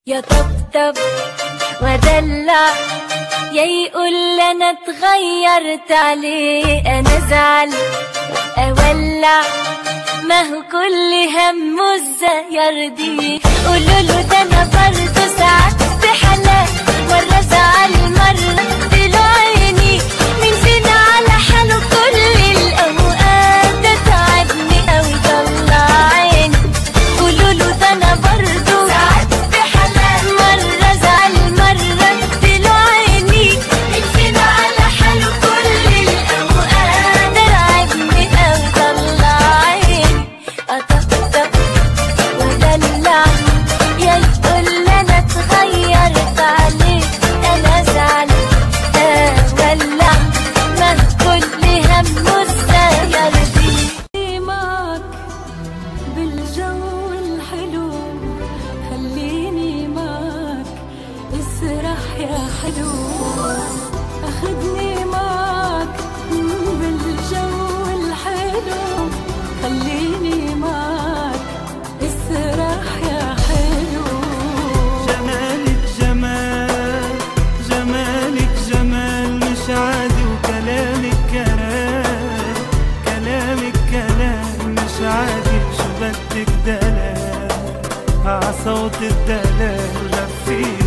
يا طبطب ودلع يا يقول انا اتغيرت عليه انا ازعل اولع ما هو كل همه ازاي يرضيه قولوا له ده انا برضه ساعات بحالات مره زعل مره طلع عيني مين فينا على حاله كل الاوقات ده تعبني اوي طلع عيني قولوا له ده انا برضه ساعات بحالات مره زعل مره طلع عيني مين فينا على حاله كل الاوقات ده تعبني اوي طلع عيني اطبطب ودلع يا يقول انا اتغيرت عليه انا زعل اولع ما كل همه ازاي يرضيه معك بالجو الحلو خليني معك اسرح يا حلو اخدني معك بالجو الحلو خليني معك اسرح يا حلو جمالك جمال جمالك جمال مش عادي وكلامك كلام كلامك كلام مش عادي شو بدك دلال عصوت الدلال غفير